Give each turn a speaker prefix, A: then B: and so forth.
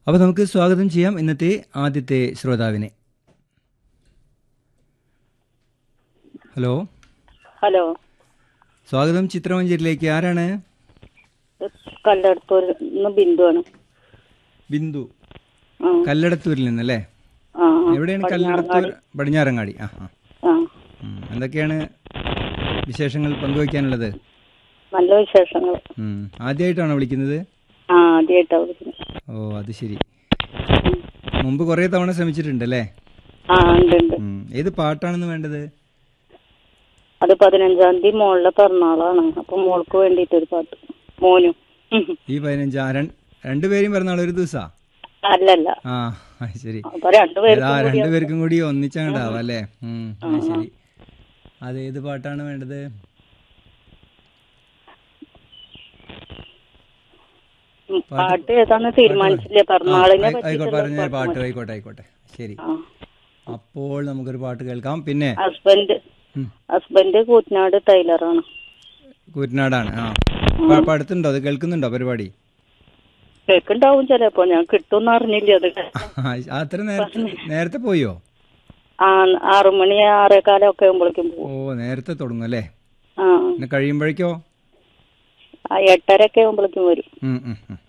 A: അപ്പോൾ നമുക്ക് സ്വാഗതം ചെയ്യാം ഇന്നത്തെ ആദ്യത്തെ ശ്രോതാവിനെ ഹലോ
B: ഹലോ
A: സ്വാഗതം ചിത്രമഞ്ചേരിയിലേക്ക് ആരാണ്
B: കല്ലടത്തൂർ നിന്ന് ബിന്ദുവാണ്
A: ബിന്ദു
B: ആ
A: കല്ലടത്തൂരിൽ നിന്നല്ലേ
B: ആ ആ.
A: എവിടെയാണ് കല്ലടത്തൂർ പടിഞ്ഞാറങ്ങാടി ആ ആ
B: ആ
A: ഉം. എന്തൊക്കെയാണ് വിശേഷങ്ങൾ പങ്കുവയ്ക്കാനുള്ളത്
B: നല്ല വിശേഷങ്ങൾ
A: ഉം. ആദ്യമായിട്ടാണോ വിളിക്കുന്നത്
B: ആ ആദ്യമായിട്ടാ വിളിക്കുന്നത്
A: ഓ അത് ശരി മുമ്പ് കുറേ തവണ ശ്രമിച്ചിട്ടുണ്ടല്ലേ
B: ആ ഉണ്ട് ഉണ്ട്
A: ഉം. ഏത് പാട്ടാണെന്ന് വേണ്ടത്
B: അത് പതിനഞ്ചാം തീയതി മോളുടെ പിറന്നാളാണ് അപ്പൊ മോൾക്ക് വേണ്ടിയിട്ട് ഒരു പാട്ട് മോനും ഉം.
A: ഈ പതിനഞ്ചാ രണ്ട് രണ്ടുപേരും പിറന്നാൾ ഒരു ദിവസാ
B: അല്ലല്ല
A: ആ അത് ശരി
B: അപ്പൊ രണ്ടുപേരും
A: ആ രണ്ടുപേർക്കും കൂടി ഒന്നിച്ചങ്ങണ്ടാവും അല്ലേ ഉം, അത് ശരി അത് ഏത് പാട്ടാണ് വേണ്ടത്
B: പാട്ട് ഏതാന്ന് തീരുമാനിച്ചില്ല പിറന്നാളിനെ
A: ആയി- ആയിക്കോട്ടെ പറഞ്ഞ
B: പറ്റിയിട്ടുള്ള
A: പാട്ട് ആയിക്കോട്ടെ ആയിക്കോട്ടെ ശരി
B: ആ
A: അപ്പോൾ നമുക്കൊരു പാട്ട് കേൾക്കാം പിന്നെ
B: ഹസ്ബൻഡ്
A: ഉം,
B: ഹസ്ബൻഡ് കൂറ്റനാട് ടൈലറാണ്
A: കൂറ്റനാടാണ് ആ പ- പ- അടുത്തുണ്ടോ അത് കേൾക്കുന്നുണ്ടോ പരിപാടി
B: കേക്കുണ്ടാവും ചിലപ്പോ ഞാൻ കിട്ടുമെന്ന് അറിഞ്ഞില്ല അത്
A: ആ, അത്ര നേരത്തെ നേരത്തെ പോയോ
B: ആ ആറു മണി ആറേകാലം ഒക്കെ ആകുമ്പോഴേക്കും
A: ഓ
B: പോകും
A: നേരത്തെ തുടങ്ങും അല്ലേ
B: ആ
A: പിന്നെ കഴിയുമ്പോഴേക്കോ
B: ആ എട്ടര ഒക്കെ ആകുമ്പോഴേക്കും വരും
A: ഉം, ഉം, ഉം.